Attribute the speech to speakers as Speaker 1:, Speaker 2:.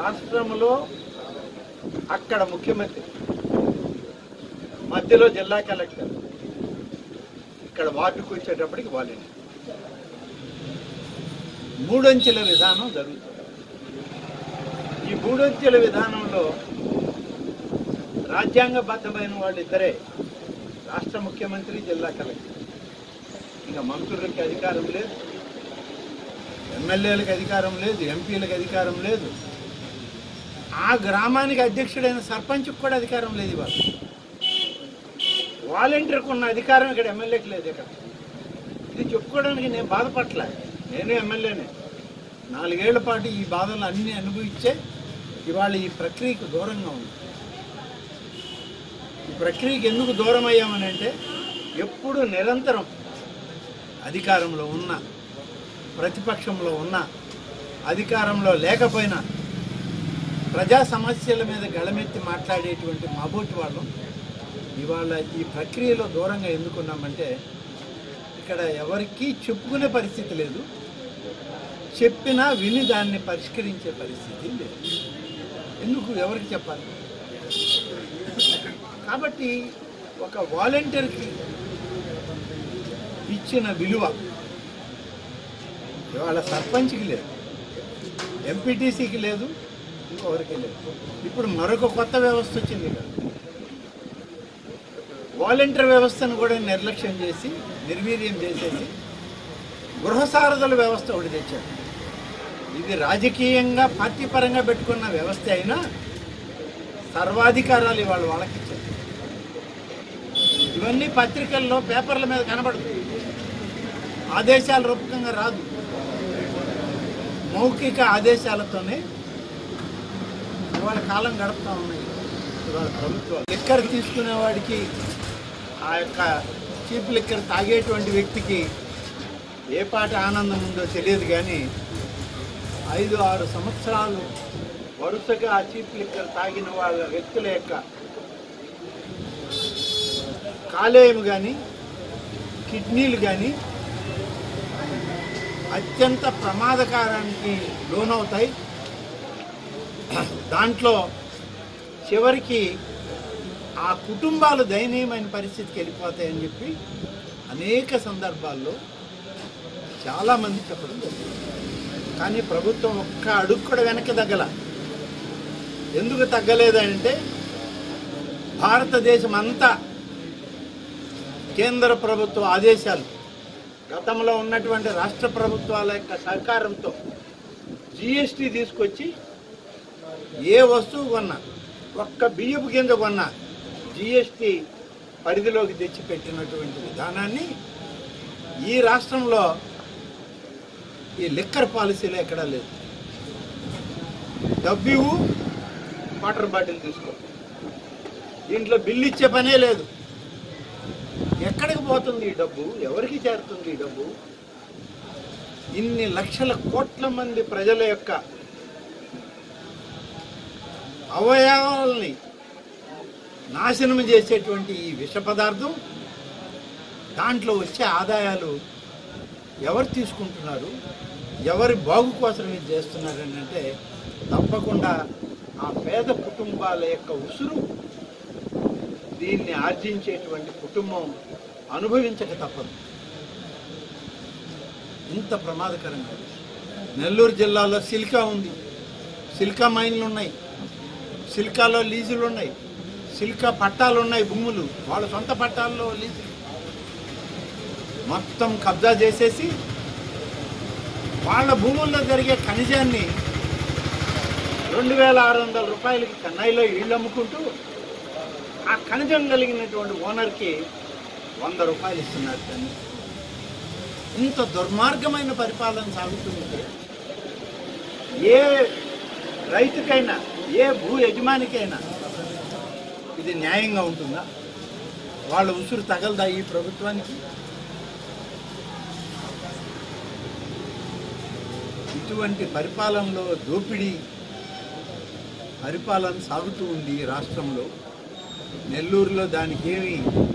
Speaker 1: రాష్ట్రంలో అక్కడ ముఖ్యమంత్రి మధ్యలో జిల్లా కలెక్టర్ ఇక్కడ వార్డుకు వచ్చేటప్పటికి వాలంటీర్ మూడంచెల విధానం జరుగుతుంది ఈ మూడంచెల విధానంలో రాజ్యాంగబద్ధమైన వాళ్ళిద్దరే రాష్ట్ర ముఖ్యమంత్రి జిల్లా కలెక్టర్ ఇంకా మంత్రులకి అధికారం లేదు ఎమ్మెల్యేలకు అధికారం లేదు ఎంపీలకు అధికారం లేదు ఆ గ్రామానికి అధ్యక్షుడైన సర్పంచ్కి కూడా అధికారం లేదు ఇవాళ వాలంటీర్కి ఉన్న అధికారం ఇక్కడ ఎమ్మెల్యేకి లేదు ఇక్కడ ఇది చెప్పుకోవడానికి నేను బాధపడలే నేను ఎమ్మెల్యేనే నాలుగేళ్ల పాటు ఈ బాధలు అన్నీ అనుభవించే ఇవాళ ఈ ప్రక్రియకు దూరంగా ఉంది ఈ ప్రక్రియకి ఎందుకు దూరం అయ్యామని అంటే ఎప్పుడు నిరంతరం అధికారంలో ఉన్న ప్రతిపక్షంలో ఉన్న అధికారంలో లేకపోయినా ప్రజా సమస్యల మీద గళమెత్తి మాట్లాడేటువంటి మాబోటి వాళ్ళం ఇవాళ ఈ ప్రక్రియలో దూరంగా ఎందుకున్నామంటే ఇక్కడ ఎవరికీ చెప్పుకునే పరిస్థితి లేదు చెప్పినా విని దాన్ని పరిష్కరించే పరిస్థితి లేదు ఎందుకు ఎవరికి చెప్పాలి కాబట్టి ఒక వాలంటీర్కి ఇచ్చిన విలువ ఇవాళ సర్పంచ్కి లేదు ఎంపీటీసీకి లేదు ఇంకొకరికి లేదు ఇప్పుడు మరొక కొత్త వ్యవస్థ వచ్చింది ఇక్కడ వాలంటీర్ వ్యవస్థను కూడా నిర్లక్ష్యం చేసి నిర్వీర్యం చేసేసి గృహసారథుల వ్యవస్థ ఒకటి తెచ్చారు ఇది రాజకీయంగా పార్టీ పరంగా పెట్టుకున్న వ్యవస్థ అయినా సర్వాధికారాలు ఇవాళ వాళ్ళకి ఇచ్చారు ఇవన్నీ పత్రికల్లో పేపర్ల మీద కనబడదు ఆదేశాల రూపకంగా రాదు మౌఖిక ఆదేశాలతోనే ఇవాళ కాలం గడుపుతా ఉన్నాయి ఇవాళ ప్రభుత్వం లిక్కర్ తీసుకునేవాడికి ఆ యొక్క చీప్ లిక్కర్ తాగేటువంటి వ్యక్తికి ఏ పాట ఆనందం ఉందో తెలియదు కానీ ఐదు ఆరు సంవత్సరాలు వరుసగా ఆ చీప్ లిక్కర్ తాగిన వాళ్ళ వ్యక్తుల యొక్క కాలేయం కానీ కిడ్నీలు కానీ అత్యంత ప్రమాదకారానికి లోనవుతాయి దాంట్లో చివరికి ఆ కుటుంబాలు దయనీయమైన పరిస్థితికి వెళ్ళిపోతాయని చెప్పి అనేక సందర్భాల్లో చాలామంది చెప్పడం జరిగింది కానీ ప్రభుత్వం ఒక్క అడుగు కూడా వెనక్కి తగ్గల ఎందుకు తగ్గలేదంటే భారతదేశం అంతా కేంద్ర ప్రభుత్వ ఆదేశాలు గతంలో ఉన్నటువంటి రాష్ట్ర ప్రభుత్వాల యొక్క సహకారంతో జిఎస్టీ తీసుకొచ్చి ఏ వస్తువు కొన్నా ఒక్క బియ్యపు గింజ కొన్నా జిఎస్టీ పరిధిలోకి తెచ్చి పెట్టినటువంటి విధానాన్ని ఈ రాష్ట్రంలో ఈ లిక్కర్ పాలసీలో ఎక్కడా లేదు డబ్బు ఇవ్వు, వాటర్ బాటిల్ తీసుకో దీంట్లో బిల్లు ఇచ్చే పనే లేదు ఎక్కడికి పోతుంది ఈ డబ్బు ఎవరికి చేరుతుంది ఈ డబ్బు ఇన్ని లక్షల కోట్ల మంది ప్రజల యొక్క అవయవాల్ని నాశనం చేసేటువంటి ఈ విష పదార్థం దాంట్లో వచ్చే ఆదాయాలు ఎవరు తీసుకుంటున్నారు ఎవరి బాగు కోసం ఇది చేస్తున్నారని అంటే తప్పకుండా ఆ పేద కుటుంబాల యొక్క ఉసురు దీన్ని ఆర్జించేటువంటి కుటుంబం అనుభవించక తప్పదు ఇంత ప్రమాదకరంగా నెల్లూరు జిల్లాలో సిల్కా ఉంది సిల్కా మైన్లు ఉన్నాయి సిల్కాలో లీజులు ఉన్నాయి సిల్కా పట్టాలు ఉన్నాయి భూములు వాళ్ళ సొంత పట్టాల్లో లీజులు మొత్తం కబ్జా చేసేసి వాళ్ళ భూముల్లో జరిగే ఖనిజాన్ని రెండు వేల ఆరు వందల రూపాయలకి చెన్నైలో ఇళ్ళు అమ్ముకుంటూ ఆ ఖనిజం కలిగినటువంటి ఓనర్కి వంద రూపాయలు ఇస్తున్నారు దాన్ని ఇంత దుర్మార్గమైన పరిపాలన సాగుతుంటే ఏ రైతుకైనా ఏ భూ యజమానికైనా ఇది న్యాయంగా ఉంటుందా వాళ్ళ ఉసురు తగలదా ఈ ప్రభుత్వానికి ఇటువంటి పరిపాలనలో దోపిడీ పరిపాలన సాగుతూ ఉంది ఈ రాష్ట్రంలో నెల్లూరులో దానికి ఏమి